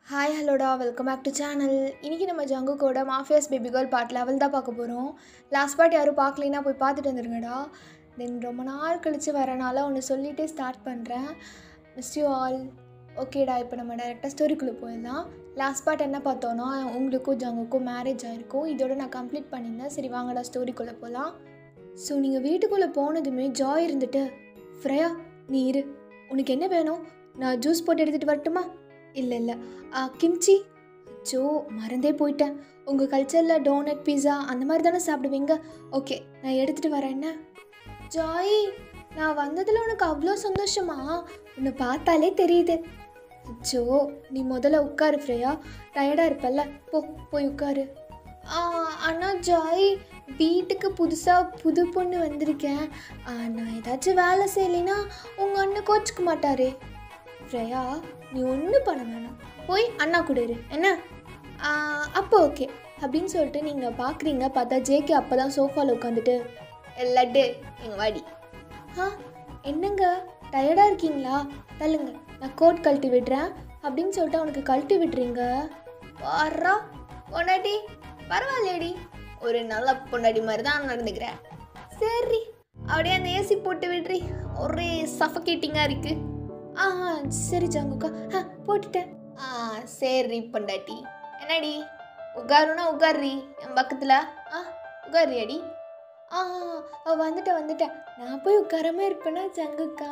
Hi ஹலோடா welcome back to channel இன்றைக்கி நம்ம ஜங்குக்கோட mafias baby girl part level தான் பார்க்க போகிறோம் லாஸ்ட் பார்ட் யாரும் பார்க்கலைன்னா போய் பார்த்துட்டு வந்துருங்கடா தென் ரொம்ப நாள் கழித்து வரனால ஒன்று சொல்லிகிட்டே ஸ்டார்ட் பண்ணுறேன் மிஸ் யூ ஆல் ஓகேடா இப்போ நம்ம டேரெக்டாக ஸ்டோரிக்குள்ளே போயிடலாம் லாஸ்ட் பார்ட் என்ன பார்த்தோன்னா உங்களுக்கும் ஜங்குக்கும் மேரேஜ் ஆகிருக்கும் இதோட நான் கம்ப்ளீட் பண்ணியிருந்தேன் சரி வாங்கடா ஸ்டோரிக்குள்ளே போகலாம் ஸோ நீங்கள் வீட்டுக்குள்ளே போனதுமே ஜாய் இருந்துட்டு ஃப்ரையா நீ இரு உனக்கு என்ன வேணும் நான் ஜூஸ் போட்டு எடுத்துகிட்டு வரட்டுமா இல்லை இல்லை கிம்ச்சி அச்சோ மறந்தே போயிட்டேன் உங்கள் கல்ச்சரில் டோனட் பீஸா அந்த மாதிரி தானே சாப்பிடுவீங்க ஓகே நான் எடுத்துகிட்டு வரேன் என்ன ஜாய் நான் வந்ததில் உனக்கு அவ்வளோ சந்தோஷமா உன்னை பார்த்தாலே தெரியுது அச்சோ நீ முதல்ல உட்காரு ஃப்ரேயா டயர்டாக இருப்பல்ல போ போய் உட்காரு ஆ, அண்ணா ஜாய் வீட்டுக்கு புதுசாக புது பொண்ணு வந்திருக்கேன் ஆ, நான் ஏதாச்சும் வேலை செய்யலைன்னா உங்கள் அண்ணன் கோச்சிக்க மாட்டாரே ஃப்ரேயா நீ ஒன்றும் பண்ண வேணாம் போய் அண்ணா கூட இரு என்ன ஆ, அப்போ ஓகே அப்படின்னு சொல்லிட்டு நீங்கள் பார்க்குறீங்க பார்த்தா ஜேகே அப்போ தான் சோஃபாவில் உட்காந்துட்டு லட்டு எங்கள் வாடி ஆ என்னங்க டயர்டாக இருக்கீங்களா தள்ளுங்க நான் கோட் கழட்டி விடுறேன் அப்படின்னு சொல்லிட்டு அவனுக்கு கழட்டி விடுறீங்க வர்றா பொண்டாட்டி பரவாயில்லையடி ஒரு நல்ல பொண்டாட்டி மாதிரி தான் நடந்துக்கிறேன் சரி அப்படியே அந்த ஏசி போட்டு விடுறி ஒரே சஃபகேட்டிங்காக இருக்கு ஆ சரி ஜங்குக்கா ஆ போட்டுட்டேன் ஆ சரி பொண்டாட்டி என்னடி உட்காருனா உட்காருறி என் பக்கத்தில் ஆ உட்காருறியாடி ஆ ஆ, வந்துட்டேன் வந்துட்டேன் நான் போய் உட்காராம இருப்பேனா ஜங்குக்கா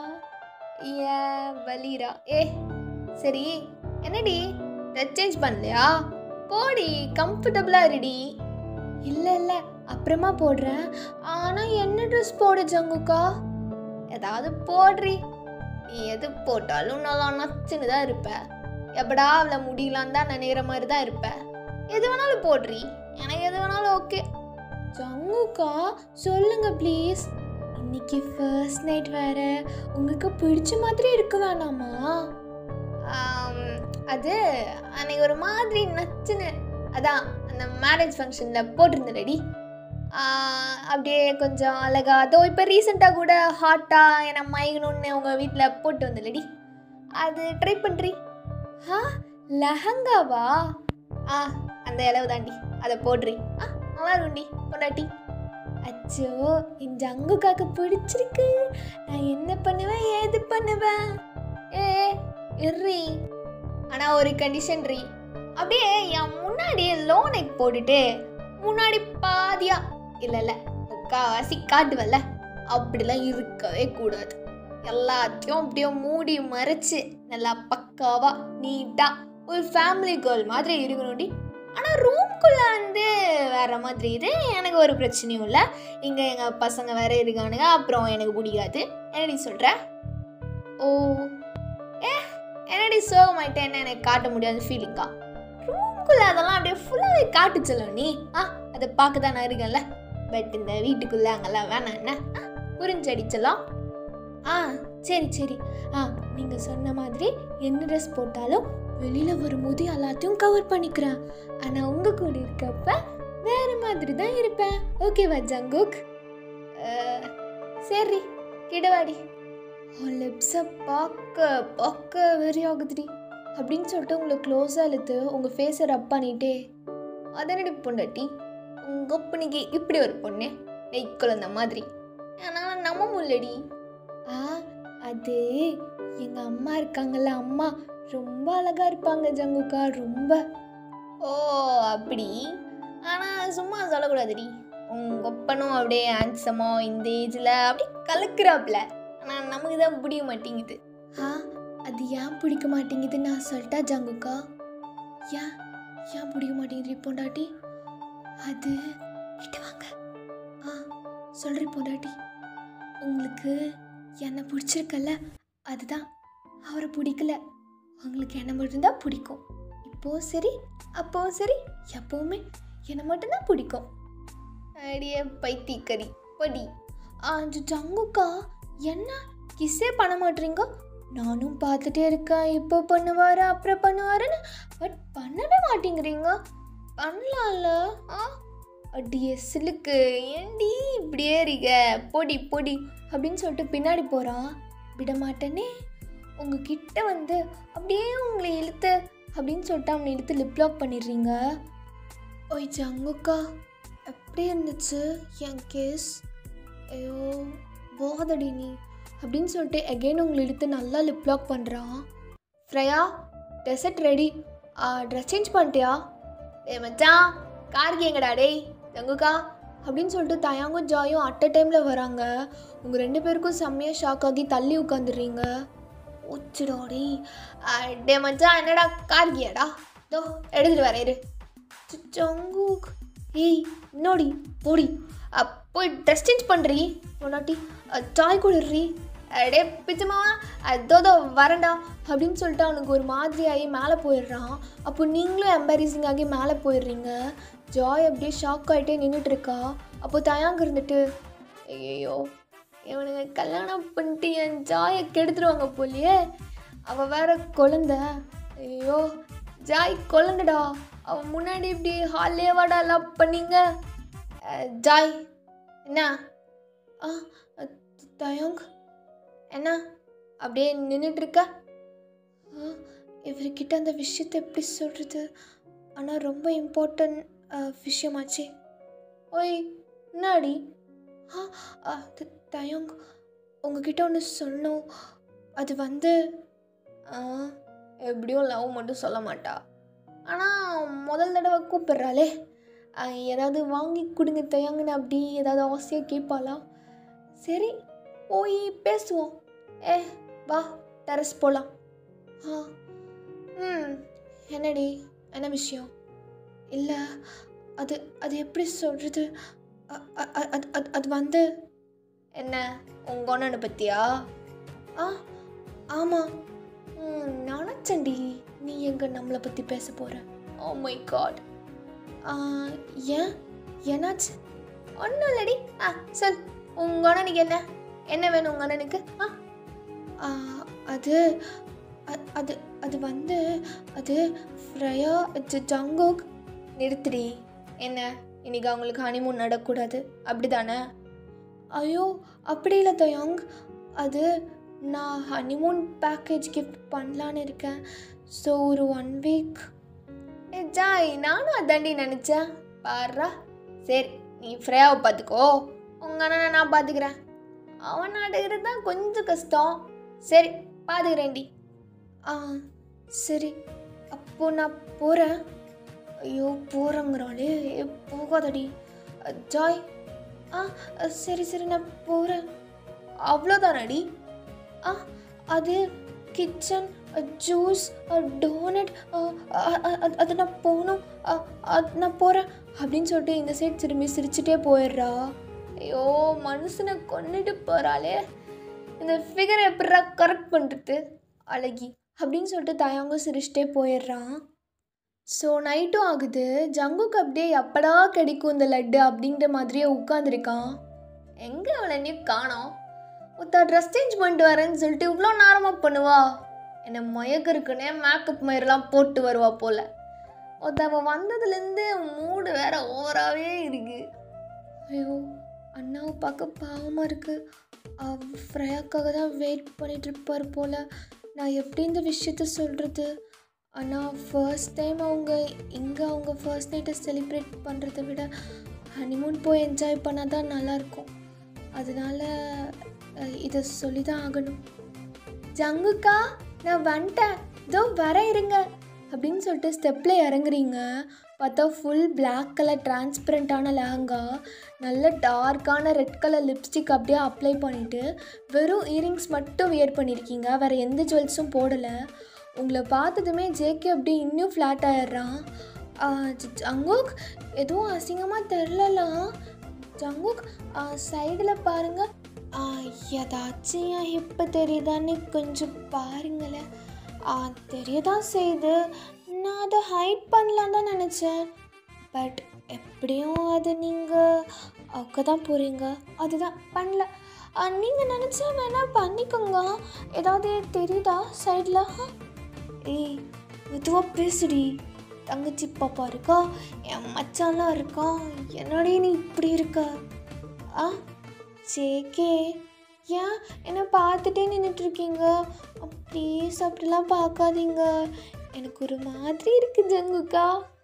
ஏ வலிரா ஏ சரி என்னடி ட்ரெஸ் சேஞ்ச் பண்ணலையா போடி கம்ஃபர்டபுளாக இருடி இல்லை இல்லை அப்புறமா போடுறேன் ஆனால் என்ன ட்ரெஸ் போடு ஜங்குக்கா ஏதாவது போடுறி நீ எது போட்டாலும் நல்லா நச்சுன்னு தான் இருப்ப எப்படா அவளை முடியலான்னு தான் நினைக்கிற மாதிரி தான் இருப்ப எது வேணாலும் போடுறி எனக்கு எது வேணாலும் ஓகே ஜங்குக்கா சொல்லுங்க ப்ளீஸ் இன்னைக்கு ஃபர்ஸ்ட் நைட் வேற உங்களுக்கு பிடிச்ச மாதிரி இருக்க வேணாமா ஆம், அது அன்னைக்கு ஒரு மாதிரி நச்சுன்னு அதான் அந்த மேரேஜ் ஃபங்க்ஷனில் போட்டிருந்தேன்டி அப்படியே கொஞ்சம் அழகா அதோ இப்போ ரீசெண்டாக கூட ஹாட்டாக என்னை மயங்கணும்னு உங்கள் வீட்டில் போட்டு வந்தலடி அது ட்ரை பண்ணுறி ஆ லெஹங்காவா ஆ அந்த இளவு தாண்டி அதை போடுறி ஆ நல்லா இருக்கும்டி பொண்டாட்டி அச்சோ என் ஜங்குக்காக்கு பிடிச்சிருக்கு நான் என்ன பண்ணுவேன் ஏது பண்ணுவேன் ஏ இர்றி ஆனால் ஒரு கண்டிஷன் ரீ அப்படியே என் முன்னாடியே லோ நெக் போட்டுட்டு முன்னாடி பாதியா இல்லை இல்லை முக்காவாசி காட்டுவல்ல அப்படிலாம் இருக்கவே கூடாது எல்லாத்தையும் அப்படியே மூடி மறைச்சு நல்லா பக்காவா நீட்டா ஒரு ஃபேமிலி கேர்ள் மாதிரி இருக்கணும்டி ஆனால் ரூம்குள்ளே வந்து வேற மாதிரி இது எனக்கு ஒரு பிரச்சனையும் இல்லை இங்கே எங்கள் பசங்க வேற இருக்கானுங்க அப்புறம் எனக்கு பிடிக்காது என்னடி சொல்கிற ஓ ஏ என்னடி சோகமாயிட்டேன்னு எனக்கு காட்ட முடியாத ஃபீலிங்கா ரூம்குள்ளே அதெல்லாம் அப்படியே ஃபுல்லாகவே காட்டு சொல்லும் நீ ஆ அதை பார்க்க தான் நான் இருக்கேன்ல பட் இந்த வீட்டுக்குள்ளே அங்கெல்லாம் வேணாம் என்ன ஆ, புரிஞ்சு அடிச்சலாம் ஆ சரி சரி ஆ நீங்கள் சொன்ன மாதிரி என்ன ட்ரெஸ் போட்டாலும் வெளியில் வரும்போது எல்லாத்தையும் கவர் பண்ணிக்கிறேன் ஆனால் உங்கள் கூட இருக்கப்ப வேறு மாதிரி தான் இருப்பேன் ஓகேவா ஜங்குக் அஹ், சரி கிடவாடி லிப்ஸை பார்க்க பார்க்க வெறி ஆகுதுடி அப்படின்னு சொல்லிட்டு உங்களை க்ளோஸாக இழுத்து உங்கள் ஃபேஸை ரப் பண்ணிட்டே அதனடி பொண்டாட்டி உங்கள் பொண்ணுக்கு இப்படி ஒரு பொண்ணு நெய் குழந்த மாதிரி ஆனால் நம்ப முடியலடி ஆ அது எங்கள் அம்மா இருக்காங்கல்ல அம்மா ரொம்ப அழகாக இருப்பாங்க ஜங்குக்கா ரொம்ப ஓ அப்படி ஆனால் சும்மா சொல்லக்கூடாதுடி உங்கள் ஒப்பனும் அப்படியே ஹேண்ட்ஸமாக இந்த ஏஜில் அப்படியே கலக்குறாப்புல ஆனால் நமக்கு தான் பிடிக்க மாட்டேங்குது ஆ அது ஏன் பிடிக்க மாட்டேங்குது நான் சொல்லிட்டா ஜங்குக்கா ஏன் ஏன் பிடிக்க மாட்டேங்குது பொண்டாட்டி அது கிட்ட வாங்க ஆ சொல்கிறி பொண்டாட்டி உங்களுக்கு என்னை பிடிச்சிருக்கல்ல அதுதான் அவரை பிடிக்கல உங்களுக்கு என்ன மட்டும்தான் பிடிக்கும் இப்போ சரி அப்போ சரி எப்போவுமே என்னை மட்டும்தான் பிடிக்கும் அடியே பைத்தியக்கறி படி அந்த ஜங்குக்கா என்ன கிஸ்ஸே பண்ண மாட்டீங்க நானும் பார்த்துட்டே இருக்கேன் இப்போ பண்ணுவாரு அப்புறம் பண்ணுவாருன்னு பட் பண்ணவே மாட்டேங்கிறீங்க பண்ணலாம்ல ஆ அடியே சிலுக்கு ஏண்டி இப்படியே இருக்க பொடி பொடி அப்படின்னு சொல்லிட்டு பின்னாடி போகிறான் விட மாட்டேனே உங்ககிட்ட வந்து அப்படியே உங்களை இழுத்து அப்படின்னு சொல்லிட்டு அவனை எடுத்து லிப் லாக் பண்ணிடுறீங்க ஓய் ஜங்குக்கா எப்படி இருந்துச்சு என் கேஸ் ஐயோ போதடி நீ அப்படின்னு சொல்லிட்டு எகெயின் உங்களை எடுத்து நல்லா லிப் லாக் பண்ணுறான் ஃப்ரையா டெசர்ட் ரெடி ட்ரெஸ் சேஞ்ச் பண்ணிட்டியா ஏ மச்சான் காருக்கு எங்கடா டேய் ஜங்குக்கா அப்படின்னு சொல்லிட்டு தயாங்கும் ஜாயும் அட் அ டைமில் வராங்க உங்கள் ரெண்டு பேருக்கும் செம்மையாக ஷாக் ஆகி தள்ளி உட்காந்துடுறீங்க உச்சிடாடி டே மச்சான் என்னடா கார்கியாடா தோ எடுத்துகிட்டு வரேன் இரு ஜங்குக் ஏய் என்னோடி போடி அ, போய் ட்ரெஸ் சேஞ்ச் பண்ணுறீ பொண்டாட்டி டாய் கொடுறீ அடே பிச்சமாவா அதோ வரேன்டா அப்படின்னு சொல்லிட்டு அவனுக்கு ஒரு மாதிரியாகி மேலே போயிடுறான் அப்போ நீங்களும் எம்பாரிசிங் ஆகி மேலே போயிடுறீங்க ஜாய் அப்படியே ஷாக் ஆகிட்டே நின்றுட்டு இருக்கா அப்போ தயாங்க இருந்துட்டு ஐயோ இவனுங்க கல்யாணம் பண்ணிட்டு என் ஜாயை கெடுத்துருவாங்க போலியே அவள் வேற குழந்த ஐயோ ஜாய் குழந்தடா அவன் முன்னாடி இப்படி ஹால்லே வாடா லவ் பண்ணீங்க அஹ், ஜாய் என்ன ஆ அஹ், தயங் என்ன அப்படியே நின்றுட்டு இருக்க ஆ, இவர்கிட்ட அந்த விஷயத்தை எப்படி சொல்கிறது ஆனால் ரொம்ப இம்பார்ட்டன்ட் விஷயமாச்சே ஓய் என்னாடி ஆ ஆ, த- தயங் உங்ககிட்ட ஒன்று சொல்லணும் அது வந்து ஆ, எப்படியும் லவ் மட்டும் சொல்ல மாட்டா ஆனால் முதல் தடவை கூப்பிட்றாளே ஆ, ஏதாவது வாங்கி கொடுங்க தயங்குன்னு அப்படி ஏதாவது ஆசையாக கேட்பாளா சரி போய் பேசுவோம் ஏ வா டெரஸ் போகலாம் ஆ ம் என்னடி என்ன விஷயம் இல்லை அது அது எப்படி சொல்கிறது அது அது அது வந்து என்ன உங்கள் ஒன்று பற்றியா ஆ ஆமாம் ம் நினச்சண்டி நீ எங்கே நம்மளை பற்றி பேச போகிற ஓ மை காட் ஏன் என்னாச்சு ஒன்றும் இல்லடி ஆ சொல் உங்கள் அண்ணனுக்கு என்ன என்ன வேணும் உங்கள் அண்ணனுக்கு ஆ ஆ, அது அ- அது அது வந்து அது ஃப்ரையா ஜ- ஜங்கோக் நிறுத்துடி என்ன இன்னைக்கு அவங்களுக்கு ஹனிமூன் நடக்கூடாது அப்படி தானே ஐயோ அப்படி இல்லை தயாங் அது நான் ஹனிமூன் பேக்கேஜ் கிஃப்ட் பண்ணலான்னு இருக்கேன் ஸோ ஒரு ஒன் வீக் ஏ ஜாய் நானும் அதாண்டி நினச்சேன் பாருடா சரி நீ ஃப்ரேயாவை பார்த்துக்கோ உங்கள் அண்ணனை நான் பார்த்துக்கிறேன் அவன் நாட்டுக்கிறது தான் கொஞ்சம் கஷ்டம் சரி பார்த்துக்கிறேன்டி ஆ சரி அப்போ நான் போகிறேன் ஐயோ போகிறேங்கிறாளே ஏ, போகாதடி அ, ஜாய் ஆ அ, சரி சரி நான் போகிறேன் அவ்வளோதானடி ஆ அது கிச்சன் ஜூஸ் டோனட் அது நான் போகணும் அ, அது நான் போகிறேன் அப்படின்னு சொல்லிட்டு இந்த சைடு திரும்பி சிரிச்சுட்டே போயிடுறா ஐயோ மனுஷனை கொன்னுட்டு போகிறாளே இந்த ஃபிகரை எப்படா கரெக்ட் பண்ணுறது அழகி அப்படின்னு சொல்லிட்டு தயாங்க சிரிச்சிட்டே போயிடுறான் ஸோ நைட்டும் ஆகுது ஜங்குக்கு அப்படியே எப்படா கிடைக்கும் இந்த லட்டு அப்படின்ற மாதிரியே உட்காந்துருக்கான் எங்கே அவளை நீ காணோம் ஒருத்தா ட்ரெஸ் சேஞ்ச் பண்ணிட்டு வரேன்னு சொல்லிட்டு இவ்வளோ நேரமாக பண்ணுவா என்னை மயக்கருக்குன்னே மேக்கப் மயிரெலாம் போட்டு வருவா போல் ஒருத்த அவள் வந்ததுலேருந்து மூடு வேற ஓவராகவே இருக்கு ஐயோ அண்ணாவை பார்க்க பாவமாக இருக்குது ஃப்ரையாக்காக தான் வெயிட் பண்ணிட்டு இருப்பார் போல் நான் எப்படி இந்த விஷயத்த சொல்கிறது ஆனால் ஃபர்ஸ்ட் டைம் அவங்க இங்கே அவங்க ஃபர்ஸ்ட் நைட்டை செலிப்ரேட் பண்ணுறதை விட ஹனிமூன் போய் என்ஜாய் பண்ணால் தான் நல்லாயிருக்கும் அதனால அஹ், இதை சொல்லி தான் ஆகணும் ஜங்குக்கா நான் வந்துட்டேன் இதோ வர இருங்க அப்படின்னு சொல்லிட்டு ஸ்டெப்பில் இறங்குறீங்க பார்த்தா ஃபுல் Black கலர் டிரான்ஸ்பரண்ட்டான லெஹங்கா நல்ல டார்க்கான ரெட் கலர் லிப்ஸ்டிக் அப்படியே அப்ளை பண்ணிவிட்டு வெறும் இயரிங்ஸ் மட்டும் வியர் பண்ணியிருக்கீங்க வேறு எந்த ஜுவல்ஸும் போடலை உங்களை பார்த்ததுமே ஜேகே அப்படியே இன்னும் ஃப்ளாட் ஆயிடுறான் ஆஹ் ஜ- ஜங்குக் எதுவும் அசிங்கமாக தெரிலலாம் ஜங்குக் சைடில் பாருங்க ஆஹ் ஏதாச்சும் என் ஹிப்பு தெரியுதான்னு கொஞ்சம் பாருங்களேன் ஆஹ் தெரியதான் செய்யுது நான் அதை ஹைட் பண்ணலாம் தான் நினச்சேன் பட் எப்படியும் அது நீங்கள் அக்க தான் போகிறீங்க அதுதான் பண்ணல நீங்கள் நினச்சா வேணால் பண்ணிக்கோங்க ஏதாவது தெரியுதா சைடில் ஏய் மெதுவாக பேசுடி தங்கச்சி பாப்பா இருக்கா என் மச்சான்லாம் இருக்கா என்னடி நீ இப்படி இருக்க ஆ சேக்கே ஏன் என்னை பார்த்துட்டே நின்றுட்டுருக்கீங்க ப்ளீஸ் அப்படிலாம் பார்க்காதீங்க எனக்கு ஒரு மாதிரி இருக்கு ஜங்குக்கா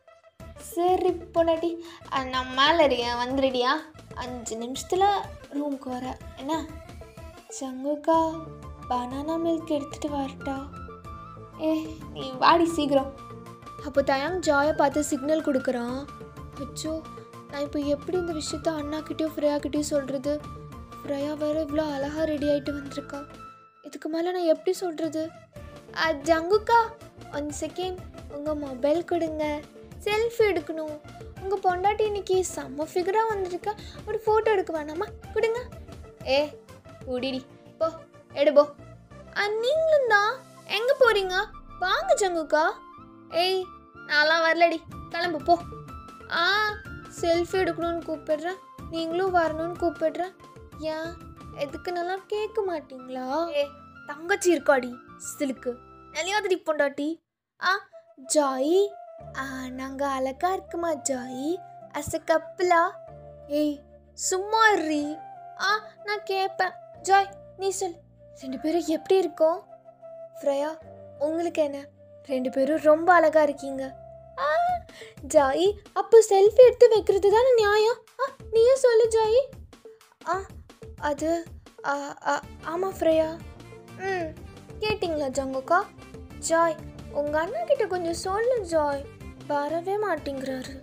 சரி பொண்டாட்டி அஹ் நான் மேலே இருக்கேன் வந்துடுடியா அஞ்சு நிமிஷத்தில் ரூமுக்கு வர என்ன ஜங்குக்கா பனானா மில்க் எடுத்துகிட்டு வரட்டா ஏ நீ வாடி சீக்கிரம் அப்போ தயாங் ஜாயை பார்த்து சிக்னல் கொடுக்குறான் அச்சோ நான் இப்போ எப்படி இந்த விஷயத்த அண்ணாக்கிட்டேயும் ஃப்ரேயாக்கிட்டேயும் சொல்கிறது ஃப்ரேயா வேறு இவ்வளோ அழகாக ரெடி ஆகிட்டு வந்திருக்கா இதுக்கு மேலே நான் எப்படி சொல்கிறது ஜங்குக்கா ஒன் செகண்ட் உங்கள் மொபைல் கொடுங்க செல்ஃபி எடுக்கணும் உங்கள் பொண்டாட்டி இன்னைக்கு செம்ம ஃபிகராக வந்திருக்கா ஒரு ஃபோட்டோ எடுக்க வேணாமா கொடுங்க ஏ குடிடி போ எடுபோ ஆ நீங்களும் தான் எங்கே போகிறீங்க வாங்க ஜங்குக்கா ஏய் நான்லாம் வரலடி கிளம்பு போ ஆ செல்ஃபி எடுக்கணும்னு கூப்பிடுறேன் நீங்களும் வரணும்னு கூப்பிடுறேன் ஏன் எதுக்கு நல்லா கேட்க மாட்டீங்களா ஏ தங்கச்சி இருக்காடி சிலுக்கு நலியாதடி பொண்டாட்டி ஆ ஜாய் ஆ நாங்கள் அழகா இருக்குமா ஜாய் அஸ் அ கப்பலா ஏய் சும்மா இருறி ஆ நான் கேட்பேன் ஜாய் நீ சொல் ரெண்டு பேரும் எப்படி இருக்கோம் ஃப்ரையா உங்களுக்கு என்ன ரெண்டு பேரும் ரொம்ப அழகா இருக்கீங்க ஆ ஜாய் அப்போ செல்ஃபி எடுத்து வைக்கிறது தானே நியாயம் ஆ நீயே சொல்லு ஜாய் ஆ அது ஆ, ஆ, ஆமாம் ஃப்ரையா ம் கேட்டிங்களா ஜங்குக்கா ஜாய் உங்கள் அண்ணா கிட்ட கொஞ்சம் சொல்லு ஜாய் வரவே மாட்டேங்கிறாரு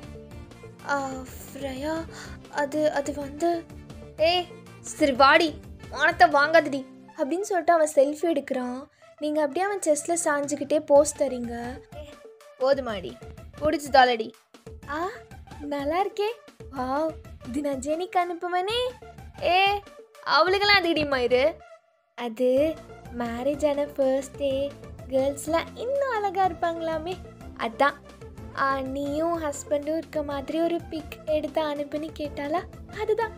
ஆ, ஃப்ரையா அது அது வந்து ஏய் சரி வாடி வானத்தை வாங்காதடி அப்படின்னு சொல்லிட்டு அவன் செல்ஃபி எடுக்கிறான் நீங்கள் அப்படியே அவன் செஸ்டில் சாஞ்சுக்கிட்டே போஸ் தரீங்க போதுமாடி பிடிச்சி தாளடி ஆ நல்லா இருக்கே வாவ் இது நான் ஜெனிக்கு அனுப்புவேனே ஏ அவளுக்கெல்லாம் அதுக்கடி மயிறு அது மேரேஜ் ஆன ஃபர்ஸ்ட் டே கேர்ள்ஸ்லாம் இன்னும் அழகாக இருப்பாங்களாமே அதான் ஆ, நீயும் ஹஸ்பண்டும் இருக்க மாதிரி ஒரு பிக் எடுத்து அனுப்புன்னு கேட்டாலா அதுதான்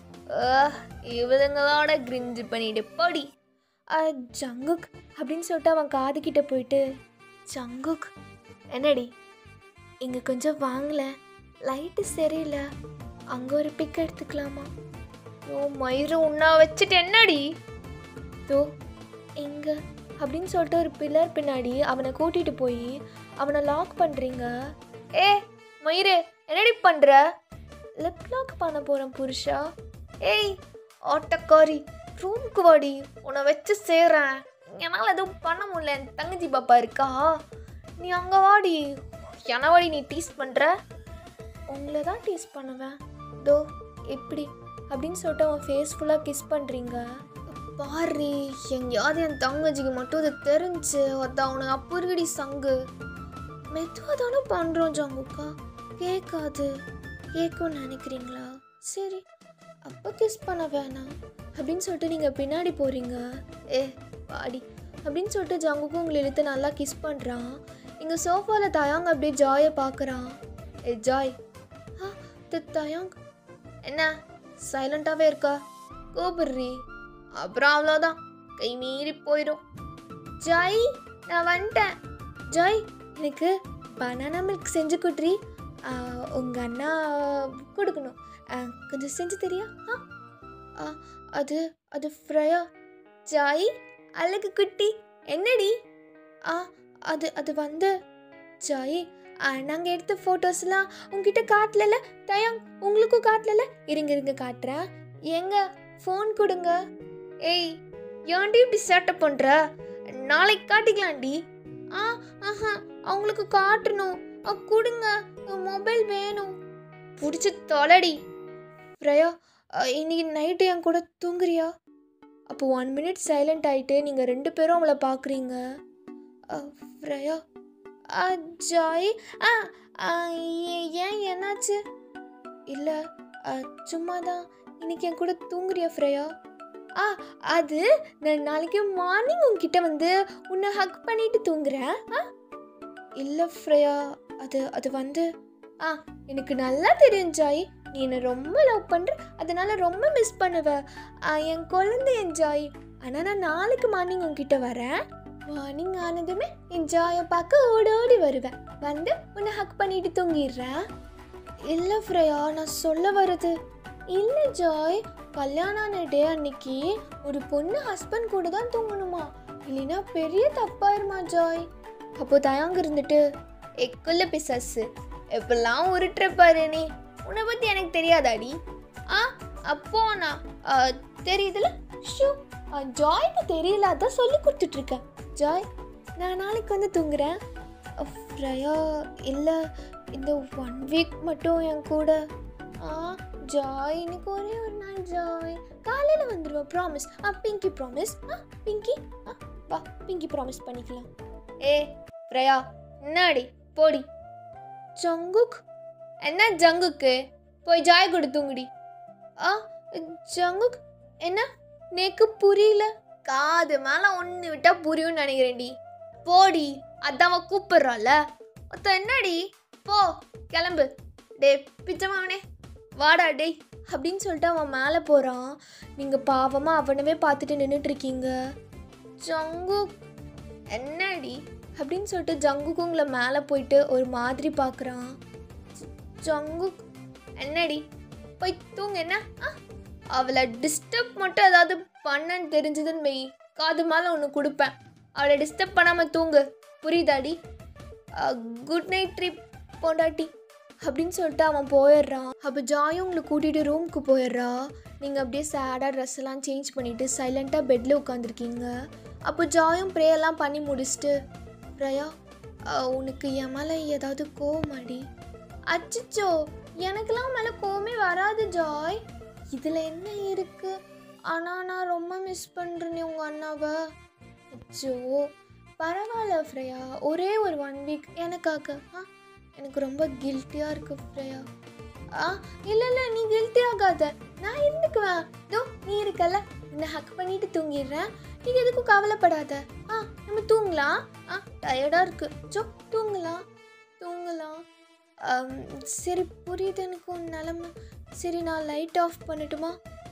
ஆஹ், இவளுங்களோட கிரிஞ்சு பண்ணிட்டு போடி ஆ, ஜங்குக் அப்படின்னு சொல்லிட்டு அவன் காது கிட்ட போயிட்டு ஜங்குக் என்னடி இங்கே கொஞ்சம் வாங்கல லைட்டு சரியில்லை அங்கே ஒரு பிக் எடுத்துக்கலாமா ஓ மயிறு உண்ணா வச்சுட்டு என்னடி தோ எங்க அப்படின்னு சொல்லிட்டு ஒரு பில்லர் பின்னாடி அவனை கூட்டிட்டு போய் அவனை லாக் பண்றீங்க ஏ மயிறு என்னடி பண்ற லிப் லாக் பண்ண போறேன் புருஷா ஏய் ஆட்டக்காரி ரூமுக்கு வாடி உன்னை வச்சு சேர்றேன் என்னால் எதுவும் பண்ண முடியல என் தங்கச்சி பாப்பா இருக்கா நீ அங்கே வாடி என்ன வாடி நீ டீஸ் பண்ணுற உங்களை தான் டீஸ் பண்ணுவேன் தோ எப்படி அப்படின்னு சொல்லிட்டு அவன் ஃபேஸ் ஃபுல்லாக கிஸ் பண்ணுறீங்க பாரு எங்கேயாவது என் தங்கச்சிக்கு மட்டும் இது தெரிஞ்சு அதான் அவனுக்கு அப்போ இருக்கடி சங்கு மெதுவாக தானே பண்ணுறோம் ஜங்குக்கா கேட்காது கேட்கும்னு நினைக்கிறீங்களா சரி அப்போ கிஸ் பண்ண வேணாம் அப்படின்னு சொல்லிட்டு நீங்கள் பின்னாடி போகிறீங்க ஏ பாடி அப்படின்னு சொல்லிட்டு ஜங்குக்கும் உங்களை இழுத்து நல்லா கிஸ் பண்ணுறான் இங்கே சோஃபாவில் தயாங் அப்படியே ஜாயை பார்க்குறான் ஏ ஜாய் ஆ த- தயாங் என்ன சைலண்ட்டாகவே இருக்கா கூப்பிடுறி அப்புறம் அவ்வளோதான் கை மீறி போயிடும் ஜாய் நான் வந்துட்டேன் ஜாய் எனக்கு பனானா மில்க் செஞ்சு குட்ரி உங்கள் அண்ணா கொடுக்கணும் ஆ, கொஞ்சம் செஞ்சு தெரியா ஆ ஆ, அது அது ஃப்ரையா ஜாய் அழகு குட்டி என்னடி ஆ அது அது வந்து ஜாய் நாங்கள் எடுத்த ஃபோட்டோஸ்லாம் உங்ககிட்ட காட்டலல தயாங் உங்களுக்கும் காட்டலல இருங்க இருங்க காட்டுறேன் எங்க ஃபோன் கொடுங்க ஏய் ஏன்டி இப்படி சேட்டை பண்ணுற நாளைக்கு காட்டிக்கலாம்டி ஆ ஆஹா அவங்களுக்கு காட்டணும் அ, கொடுங்க மொபைல் வேணும் பிடிச்சி தொலைடி ஃப்ரையா அ, இன்னைக்கு நைட்டு என் கூட தூங்குறியா அப்போ ஒன் மினிட் சைலண்ட் ஆகிட்டு நீங்கள் ரெண்டு பேரும் அவளை பார்க்குறீங்க ஃப்ரையா ஆ, ஜாய் ஆ ஆ, ஏ- ஏன் என்னாச்சு இல்லை சும்மா தான் இன்னைக்கு என் கூட தூங்குறியா ஃப்ரையா ஆ அது நான் நாளைக்கு மார்னிங் உன்கிட்ட வந்து உன்னை ஹக் பண்ணிட்டு தூங்குறேன் ஆ இல்லை ஃப்ரையா அது அது வந்து ஆ எனக்கு நல்லா தெரியும் ஜாய் நீ என்னை ரொம்ப லவ் பண்ணுற அதனால ரொம்ப மிஸ் பண்ணுவ ஆ, என் குழந்தை என் ஜாய் ஆனால் நான் நாளைக்கு மார்னிங் உன்கிட்ட வரேன் மார்னிங் ஆனதுமே என் ஜாயை பார்க்க ஓடோடி வருவேன் வந்து உன்னை ஹக் பண்ணிட்டு தூங்கிடுறேன் இல்லை ஃப்ரையா நான் சொல்ல வருது இல்லை ஜாய் கல்யாணம் ஆன டே அன்னைக்கு ஒரு பொண்ணு ஹஸ்பண்ட் கூட தான் தூங்கணுமா இல்லைன்னா பெரிய தப்பாயிருமா ஜாய் அப்போ தயாங்க இருந்துட்டு எக்குள்ள பிசாசு எப்பெல்லாம் உருட்டுற பாரு நீ உன்னை பற்றி எனக்கு தெரியாதாடி ஆ அப்போ நான் ஆ, தெரியுதுல ஷூ ஆ, ஜாய்க்கு தெரியல அதான் சொல்லி கொடுத்துட்ருக்கேன் ஜாய் நான் நாளைக்கு வந்து தூங்குறேன் ஃப்ரையா இல்லை இந்த ஒன் வீக் மட்டும் என் கூட ஆ ஜாய் இன்னைக்கு ஒரே ஒரு நாள் ஜாய் காலையில் வந்துடுவோம் ப்ராமிஸ் ஆ பிங்கி ப்ராமிஸ் ஆ பிங்கி ஆ வா பிங்கி ப்ராமிஸ் பண்ணிக்கலாம் ஏ ஃப்ரையா என்னடி போடி ஜங்குக் என்ன ஜங்குக்கு போய் ஜாய் கூட தூங்குடி ஆ ஜங்குக் என்ன நேக்கு புரியல காது மேலே ஒன்று விட்டால் புரியும்னு நினைக்கிறேன்டி போடி அதான் அவன் கூப்பிட்றால ஒத்த என்னடி போ கிளம்பு டே பிச்சமாவனே வாடா டேய் அப்படின்னு சொல்லிட்டு அவன் மேலே போகிறான் நீங்கள் பாவமாக அவனவே பார்த்துட்டு நின்றுட்டுருக்கீங்க ஜங்குக் என்னடி அப்படின்னு சொல்லிட்டு ஜங்குக்கு உங்களை மேலே போயிட்டு ஒரு மாதிரி பார்க்குறான் ஜங்குக் என்னடி போய் தூங்க என்ன ஆ அவளை டிஸ்டர்ப் மட்டும் ஏதாவது பண்ணன்னு தெரிஞ்சதுன்னு மெய் காது மேலே ஒன்று கொடுப்பேன் அவளை டிஸ்டர்ப் பண்ணாமல் தூங்கு புரியுதாடி குட் நைட் ட்ரிப் பொண்டாட்டி அப்படின்னு சொல்லிட்டு அவன் போயிடுறான் அப்போ ஜாயும் உங்களை கூட்டிகிட்டு ரூமுக்கு போயிடுறா நீங்கள் அப்படியே சேடாக ட்ரெஸ் எல்லாம் சேஞ்ச் பண்ணிவிட்டு சைலண்ட்டாக பெட்டில் உட்காந்துருக்கீங்க அப்போ ஜாயும் ப்ரேயெல்லாம் பண்ணி முடிச்சுட்டு பிரயா அஹ், உனக்கு என் மேலே ஏதாவது கோவமாடி அச்சிச்சோ எனக்கெல்லாம் மேலே கோவமே வராது ஜாய் இதில் என்ன இருக்கு ஆனால் நான் ரொம்ப மிஸ் பண்ணுறேனே உங்கள் அண்ணாவை அச்சோ பரவாயில்ல ஃப்ரையா ஒரே ஒரு ஒன் வீக் எனக்காக ஆ எனக்கு ரொம்ப கில்ட்டியாக இருக்கு ஃப்ரையா ஆ இல்லை இல்லை நீ கில்ட்டி ஆகாத நான் இருந்துக்குவேன் இதோ நீ இருக்கல்ல என்னை ஹக் பண்ணிட்டு தூங்கிடுறேன் நீ எதுக்கும் கவலைப்படாத ஆ நம்ம தூங்கலாம் ஆ டயர்டாக இருக்கு சோ தூங்கலாம் தூங்கலாம் அம், சரி புரியுது எனக்கு உன் நிலமை சரி நான் லைட் ஆஃப் பண்ணட்டுமா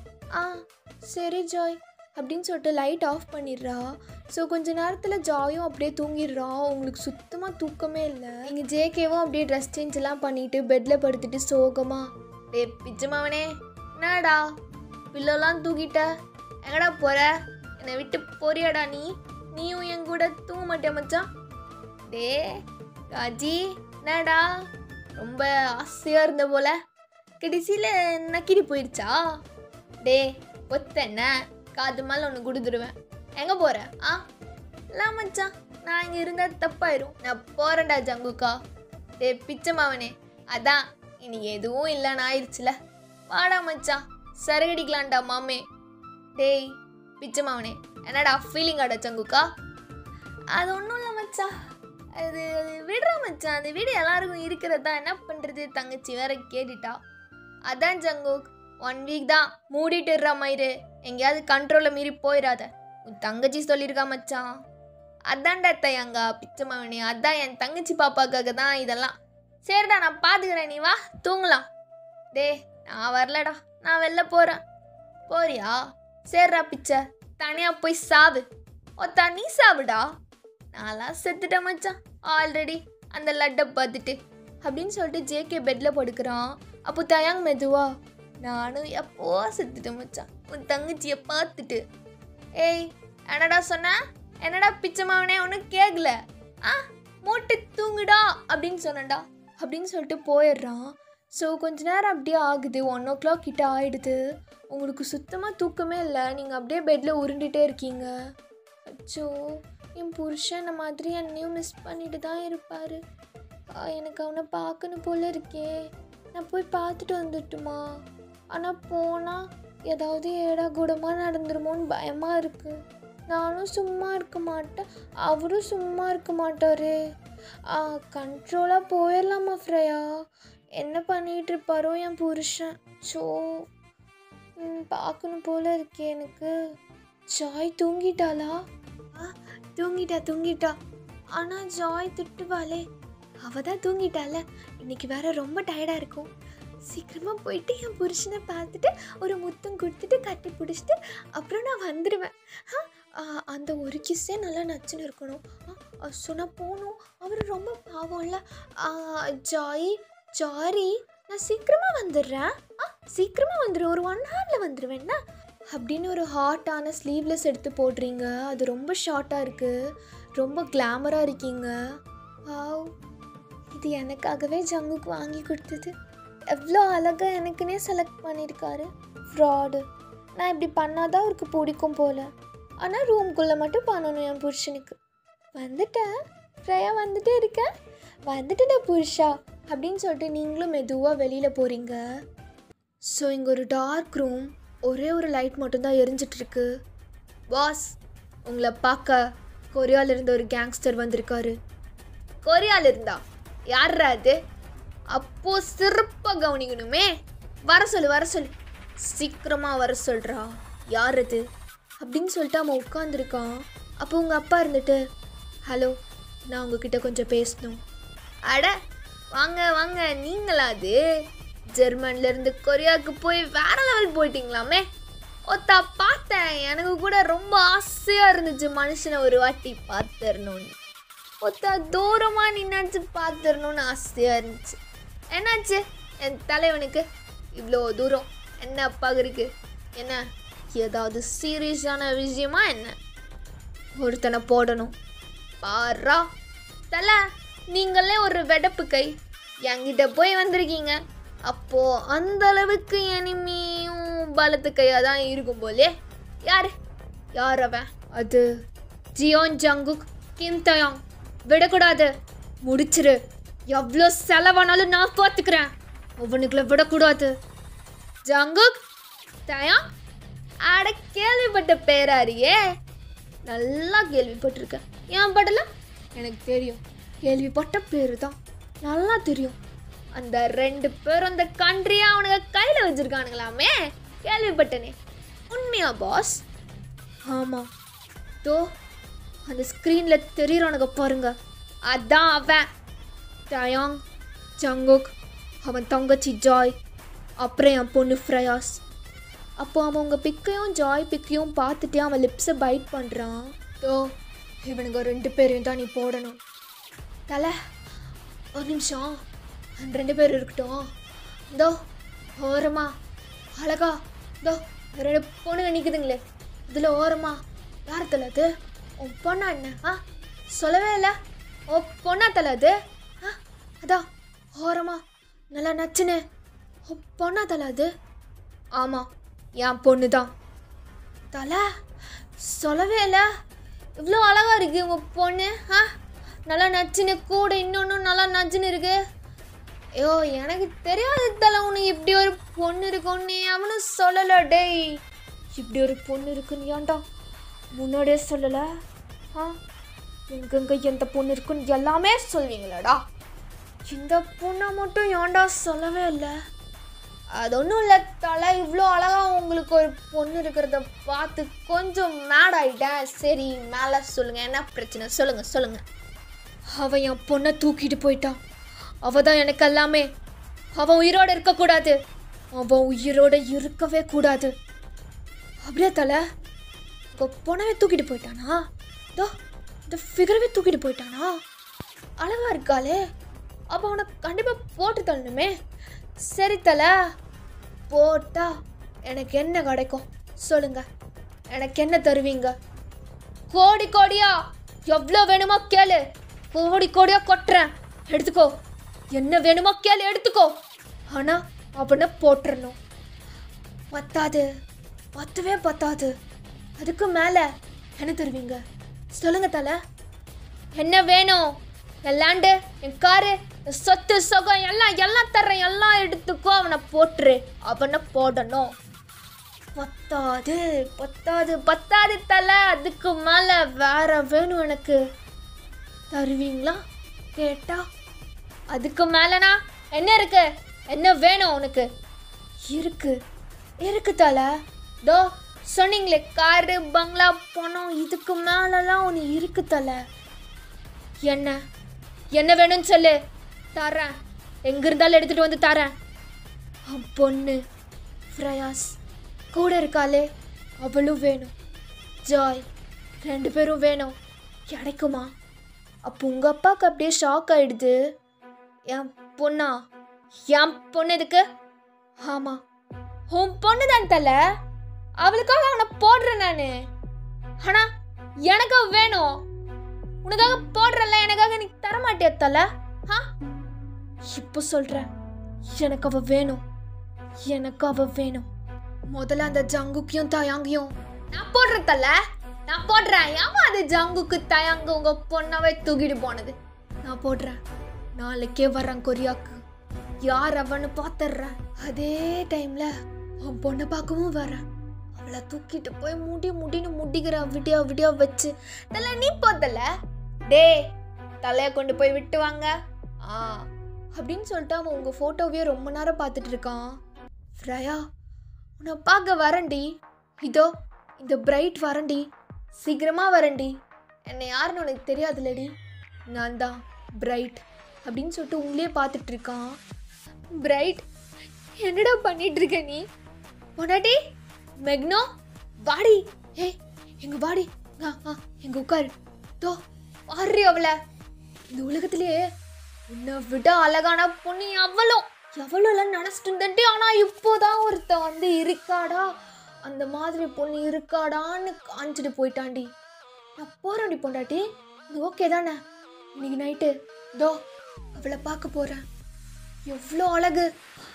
ஆ சரி ஜாய் அப்படின்னு சொல்லிட்டு லைட் ஆஃப் பண்ணிடுறா ஸோ கொஞ்ச நேரத்தில் ஜாயும் அப்படியே தூங்கிடுறா உங்களுக்கு சுத்தமாக தூக்கமே இல்லை இங்கே ஜேகேவும் அப்படியே ட்ரெஸ் சேஞ்ச் எல்லாம் பண்ணிட்டு பெட்டில் படுத்துட்டு சோகமா டே பிச்சமாவனே என்னடா பில்லோலாம் தூக்கிட்ட எங்கடா போற என்னை விட்டு போறியாடா நீ நீயும் என் கூட தூங்க மாட்டியா மச்சான் டே காஜி என்னடா ரொம்ப ஆசையாக இருந்த போல கடைசியில் நக்கிடி போயிடுச்சா டே ஒத்த என்ன காது மேலே ஒன்று கொடுத்துடுவேன் எங்கே போகிற ஆ இல்லை மச்சான் நான் இங்கே இருந்தால் தப்பாயிரும் நான் போகிறேன்டா ஜங்குக்கா டே பிச்சை மாவனே அதான் இன்னைக்கு எதுவும் இல்லைன்னு ஆயிடுச்சுல வாடா மச்சான் சரகடிக்கலாம்டா மாமே டேய் பிச்சை மாவனே என்னடா ஃபீலிங் ஆடா ஜங்குக்கா அது ஒன்றும் இல்லை மச்சான் அது அது விடுறா மச்சான் அந்த வீடு எல்லாருக்கும் இருக்கிறது தான் என்ன பண்ணுறது தங்கச்சி வேற கேட்டுட்டா அதான் ஜங்குக் ஒன் வீக் தான் மூடிட்டுடுறா மயிறு எங்கேயாவது கண்ட்ரோலில் மீறி போயிடாத உன் தங்கச்சி சொல்லியிருக்கா மச்சான் அதான்டா தையங்கா பிச்சைமாவனி அதான் என் தங்கச்சி பாப்பாக்காக தான் இதெல்லாம் சரிடா நான் பார்த்துக்கிறேன் நீ வா தூங்கலாம் டே நான் வரலடா நான் வெளில போகிறேன் போறியா சரிடா பிச்சை தனியாக போய் சாவு ஓ தனி சாவுடா நான்லாம் செத்துட்டேன் மச்சான் ஆல்ரெடி அந்த லட்டை பார்த்துட்டு அப்படின்னு சொல்லிட்டு ஜேகே பெட்டில் படுக்கிறான் அப்போ தயாங் மெதுவா நானும் எப்போ செத்துட்டேன் மச்சான் உன் தங்கச்சியை பார்த்துட்டு ஏய் என்னடா சொன்ன என்னடா பிச்சைமாவனே ஒன்றும் கேட்கல ஆ மூட்டை தூங்குடா அப்படின்னு சொன்னேன்டா அப்படின்னு சொல்லிட்டு போயிடுறான் ஸோ கொஞ்ச நேரம் அப்படியே ஆகுது ஒன் ஓ கிளாக் கிட்ட ஆயிடுது உங்களுக்கு சுத்தமாக தூக்கமே இல்லை நீங்கள் அப்படியே பெட்டில் உருண்டுட்டே இருக்கீங்க அச்சோ என் புருஷன் இந்த மாதிரி என்னையும் மிஸ் பண்ணிட்டு தான் இருப்பார் எனக்கு அவனை பார்க்கணும் போல இருக்கே நான் போய் பார்த்துட்டு வந்துட்டுமா ஆனால் போனால் ஏதாவது ஏடா கூடமாக நடந்துருமோன்னு பயமாக இருக்குது நானும் சும்மா இருக்க மாட்டேன் அவரும் சும்மா இருக்க மாட்டாரு கண்ட்ரோலாக போயிடலாமா ஃப்ரையா என்ன பண்ணிகிட்டு இருப்பாரோ என் புருஷன் ஸோ பார்க்கணும் போல இருக்கே எனக்கு ஜாய் தூங்கிட்டாளா ஆ தூங்கிட்டா தூங்கிட்டா ஆனால் ஜாய் திட்டுவாளே அவ தான் தூங்கிட்டால இன்னைக்கு வேற ரொம்ப டயர்டாக இருக்கும் சீக்கிரமாக போயிட்டு என் புருஷனை பார்த்துட்டு ஒரு முத்தம் கொடுத்துட்டு கட்டி பிடிச்சிட்டு அப்புறம் நான் வந்துடுவேன் ஆ, ஆ, அந்த ஒரு கிஸ்ஸே நல்லா நச்சுன்னு இருக்கணும் ஆ, ஸோ நான் போகணும் அவர் ரொம்ப பாவம்ல ஆ, ஜாய் ஜாரி நான் சீக்கிரமாக வந்துடுறேன் ஆ சீக்கிரமாக வந்துடுறேன் ஒரு ஒன் ஹவரில் வந்துடுவேன்னா அப்படின்னு ஒரு ஹாட்டான ஸ்லீவ்லெஸ் எடுத்து போடுறீங்க அது ரொம்ப ஷார்ட்டாக இருக்குது ரொம்ப கிளாமராக இருக்கீங்க வாவ் இது எனக்காகவே ஜங்குக்கு வாங்கி கொடுத்தது எவ்வளோ அழகாக எனக்குன்னே செலக்ட் பண்ணியிருக்காரு ஃப்ராடு நான் இப்படி பண்ணாதான் அவருக்கு பிடிக்கும் போல் ஆனால் ரூம்குள்ளே மட்டும் பண்ணணும் என் புருஷனுக்கு வந்துட்டேன் ஃப்ரையா வந்துட்டே இருக்கேன் வந்துட்டுடா புருஷா அப்படின்னு சொல்லிட்டு நீங்களும் மெதுவாக வெளியில் போகிறீங்க ஸோ இங்கே ஒரு டார்க் ரூம் ஒரே ஒரு லைட் மட்டும்தான் எரிஞ்சிட்ருக்கு பாஸ் உங்களை பார்க்க கொரியால இருந்த ஒரு கேங்ஸ்டர் வந்திருக்காரு கொரியால இருந்தா யார்ரா அது அப்போ சிறப்பாக கவனிக்கணுமே வர சொல்லு வர சொல்லு சீக்கிரமாக வர சொல்கிறா யார் அது அப்படின்னு சொல்லிட்டு அவன் உட்காந்துருக்கான் அப்போ உங்கள் அப்பா இருந்துட்டு ஹலோ நான் உங்ககிட்ட கொஞ்சம் பேசணும் அட வாங்க வாங்க நீங்களா அது ஜெர்மன்ல இருந்து கொரியாவுக்கு போய் வேற லெவல் போயிட்டீங்களாமே ஒத்தா பார்த்தேன் எனக்கு கூட ரொம்ப ஆசையாக இருந்துச்சு மனுஷனை ஒரு வாட்டி பார்த்துடணும்னு ஒத்தா தூரமாக நின்னாச்சு பார்த்துடணும்னு ஆசையாக இருந்துச்சு என்னாச்சு என் தலைவனுக்கு இவ்வளோ தூரம் என்ன அப்பாக இருக்கு என்ன ஏதாவது சீரியஸான விஷயமா என்ன ஒருத்தனை போடணும் பாரா தலை நீங்களே ஒரு வெடப்பு கை என்கிட்ட போய் வந்திருக்கீங்க அப்போ அந்த அளவுக்கு எனிமியும் பலத்து கையாக தான் இருக்கும் போலே யார் யார் அவன் அது ஜியோன் ஜங்குக் கிம் தயாங் விடக்கூடாது முடிச்சிரு எவ்வளோ செலவானாலும் நான் பார்த்துக்கிறேன் அவனுக்குள்ள விடக்கூடாது ஜங்குக் தயாங் அட கேள்விப்பட்ட பேராரியே நல்லா கேள்விப்பட்டிருக்கேன் ஏன் படல எனக்கு தெரியும் கேள்விப்பட்ட பேரு தான் நல்லா தெரியும் அந்த ரெண்டு பேரும் அந்த கண்ட்ரியை அவனுங்க கையில் வச்சிருக்கானுங்களாமே கேள்விப்பட்டனே உண்மையா பாஸ் ஆமாம் தோ அந்த ஸ்க்ரீனில் தெரியறானுங்க பாருங்க அதான் அவன் டயாங் ஜங்குக் அவன் தங்கச்சி ஜாய் அப்புறம் என் பொண்ணு ஃப்ரையாஸ் அப்போ அவன் உங்கள் பிக்கையும் ஜாய் பிக்கையும் பார்த்துட்டு அவன் லிப்ஸை பைட் பண்ணுறான் தோ இவனுங்க ரெண்டு பேரையும் தான் நீ போடணும் தலை ஒரு நிமிஷம் அந்த ரெண்டு பேர் இருக்கட்டும் இதோ ஓரமா அழகா இதோ ரெண்டு பொண்ணுங்க நிற்குதுங்களே இதில் ஓரமா யார் தலை அது உன் பொண்ணா என்ன ஆ சொல்லவே இல்லை ஓ பொண்ணா தலை அது ஆ அதான் ஓரமா நல்லா நச்சுன்னு ஓ பொண்ணா தலை அது ஆமாம் என் பொண்ணு தான் தலை சொல்லவே இல்லை இவ்வளோ அழகா இருக்கு உங்கள் பொண்ணு ஆ நல்லா நச்சுன்னு கூட இன்னொன்றும் நல்லா நச்சுன்னு இருக்கு ஐயோ எனக்கு தெரியாது தலை உனக்கு இப்படி ஒரு பொண்ணு இருக்குன்னு அவனும் சொல்லலை டேய் இப்படி ஒரு பொண்ணு இருக்குன்னு ஏன்டா முன்னாடியே சொல்லலை ஆ எங்கெங்க எந்த பொண்ணு இருக்குன்னு எல்லாமே சொல்வீங்களாடா இந்த பொண்ணை மட்டும் ஏன்டா சொல்லவே இல்லை அது ஒன்றும் இல்லை தலை இவ்வளோ அழகாக உங்களுக்கு ஒரு பொண்ணு இருக்கிறத பார்த்து கொஞ்சம் மேட் ஆயிட்டேன் சரி மேலே சொல்லுங்கள் என்ன பிரச்சனை சொல்லுங்கள் சொல்லுங்கள் அவன் என் பொண்ணை தூக்கிட்டு போயிட்டான் அவ தான் எனக்கு எல்லாமே அவன் உயிரோட இருக்கக்கூடாது அவன் உயிரோட இருக்கவே கூடாது அப்படியே தலை உங்கள் பொண்ணவே தூக்கிட்டு போயிட்டானா இதோ இந்த ஃபிகரவே தூக்கிட்டு போயிட்டானா அழகா இருக்காளே அப்போ அவனை கண்டிப்பாக போட்டு தள்ளணுமே சரி தலை போட்டா எனக்கு என்ன கிடைக்கும் சொல்லுங்க எனக்கு என்ன தருவீங்க கோடி கோடியா எவ்வளோ வேணுமோ கேளு கோடி கோடியா கொட்டுறேன் எடுத்துக்கோ என்ன வேணுமோ கேளு எடுத்துக்கோ ஆனால் அவனை போட்டுறணும் பத்தாது பத்தவே பத்தாது அதுக்கு மேலே என்ன தருவீங்க சொல்லுங்க தலை என்ன வேணும் என் லேண்டு என் காரு என் சொத்து சுகம் எல்லாம் எல்லாம் தர்றேன் எல்லாம் எடுத்துக்கோ அவனை போட்டுரு அவனை போடணும் பத்தாது பத்தாது பத்தாது தலை அதுக்கு மேலே வேற வேணும் எனக்கு தருவீங்களா கேட்டா அதுக்கு மேலனா என்ன இருக்கு என்ன வேணும் உனக்கு இருக்கு இருக்கு தலை தோ சொன்னீங்களே காரு பங்களா பணம் இதுக்கு மேலெல்லாம் ஒன்று இருக்கு தலை என்ன என்ன வேணும்னு சொல்லு தரேன் எங்க இருந்தாலும் எடுத்துட்டு வந்து தரேன் அவன் பொண்ணு ஃப்ரயாஸ் கூட இருக்காளே அவளும் வேணும் ஜாய் ரெண்டு பேரும் வேணும் கிடைக்குமா அப்போ உங்க அப்பாவுக்கு அப்படியே ஷாக் ஆயிடுது என் பொண்ணா என் பொண்ணு எதுக்கு ஆமா உன் பொண்ணு தான் தலை அவளுக்காக அவனை போடுறேன் நான் ஆனா எனக்கு அவ வேணும் உனக்காக போடுறல எனக்காக நீ தர மாட்டியா தல ஆ இப்போ சொல்கிறேன் எனக்கு அவ வேணும் எனக்கு அவ வேணும் முதல்ல அந்த ஜங்குக்கையும் தயாங்கியும் நான் போடுறேன் தல நான் போடுறேன் ஏமா அது ஜங்குக்கு தயாங்க உங்க பொண்ணாவே தூக்கிட்டு போனது நான் போடுறேன் நாளைக்கே வரேன் கொரியாக்கு யார் அவன்னு பார்த்துடுறேன் அதே டைம்ல உன் பொண்ணை பார்க்கவும் வரேன் அவளை தூக்கிட்டு போய் முடி முடின்னு முடிக்கிற விடியா விடியா வச்சு தலை நீ போத்தல டே தலையை கொண்டு போய் விட்டு வாங்க ஆ அப்படின்னு சொல்லிட்டு அவன் உங்கள் ஃபோட்டோவையே ரொம்ப நேரம் பார்த்துட்டு இருக்கான் ஃப்ரயா உன்னை பார்க்க வரேன்டி இதோ இந்த பிரைட் வரேன்டி சீக்கிரமாக வரேன்டி என்னை யாருன்னு உனக்கு தெரியாதுல்லடி நான் தான் பிரைட் அப்படின்னு சொல்லிட்டு உங்களே பார்த்துட்டு இருக்கான் பிரைட் என்னடா பண்ணிட்டு இருக்க நீ பொண்டாட்டி மெக்னோ வாடி ஏய் எங்க வாடி ஆ ஆ எங்க உட்காரு தோ பாரு அவளை இந்த உலகத்திலேயே உன்னை விட அழகான பொண்ணு எவ்வளோ எவ்வளோலாம் நினச்சிட்டு இருந்தேன்டி ஆனால் இப்போதான் ஒருத்த வந்து இருக்காடா அந்த மாதிரி பொண்ணு இருக்காடான்னு காமிச்சிட்டு போயிட்டான்டி நான் போகிறேன்டி பொண்டாட்டி இது ஓகே தானே இன்னைக்கு நைட்டு தோ அவளை பார்க்க போகிறேன் எவ்வளோ அழகு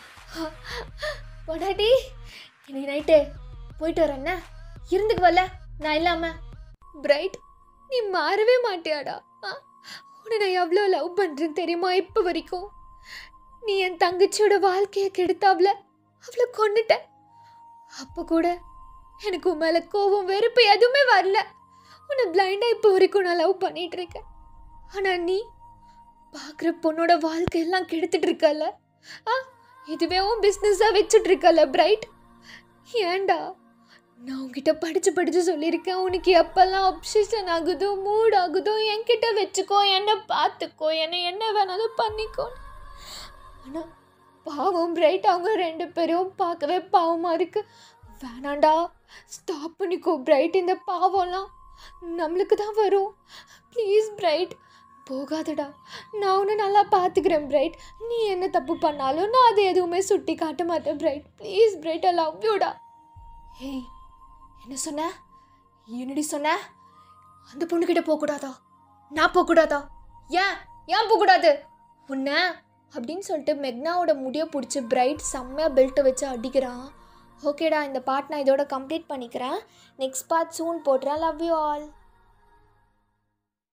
பொண்டாட்டி இன்னைக்கு நைட்டு போயிட்டு வரேன்ன இருந்துக்கு வரல நான் இல்லாம பிரைட் நீ மாறவே மாட்டியாடா ஆ? உன்னை நான் எவ்வளோ லவ் பண்ணுறேன்னு தெரியுமா இப்போ வரைக்கும் நீ என் தங்கச்சியோட வாழ்க்கையை கெடுத்தாவ்ல அவளை கொன்னுட்ட அப்போ கூட எனக்கு உன் மேலே கோபம் வெறுப்பு எதுவுமே வரல உன்னை பிளைண்டாக இப்போ வரைக்கும் நான் லவ் பண்ணிட்டு இருக்கேன் ஆனால் நீ பார்க்குற பொண்ணோட வாழ்க்கையெல்லாம் கெடுத்துட்டு இருக்கல ஆ இதுவே உன் பிஸ்னஸாக வச்சுட்டு இருக்கல பிரைட் ஏன்டா நான் உன்கிட்ட படித்து படித்து சொல்லியிருக்கேன் உனக்கு எப்பெல்லாம் அப்சஷன் ஆகுதோ மூட் ஆகுதோ என்கிட்ட வச்சுக்கோ என்னை பார்த்துக்கோ என்னை என்ன வேணாலும் பண்ணிக்கோ ஆனால் பாவம் பிரைட் அவங்க ரெண்டு பேரும் பார்க்கவே பாவமாக இருக்கு வேணாண்டா ஸ்டாப் பண்ணிக்கோ பிரைட் இந்த பாவம்லாம் நம்மளுக்கு தான் வரும் ப்ளீஸ் பிரைட் போகாதடா நான் உன்னை நல்லா பார்த்துக்கிறேன் பிரைட் நீ என்ன தப்பு பண்ணாலும் நான் அதை எதுவுமே சுட்டி காட்ட மாட்டேன் bright please bright I love யூடா ஹேய் என்ன சொன்ன என்னடி சொன்ன அந்த பொண்ணுக்கிட்ட போகக்கூடாதா நான் போகக்கூடாதா ஏன் ஏன் போகக்கூடாது உன்ன அப்படின்னு சொல்லிட்டு மெக்னாவோட முடியை பிடிச்சி பிரைட் செம்மையாக பெல்ட்டை வச்சு அடிக்கிறான் ஓகேடா இந்த பார்ட் நான் இதோட கம்ப்ளீட் பண்ணிக்கிறேன் நெக்ஸ்ட் பார்ட் சூன் போடுறேன் லவ் யூ ஆல்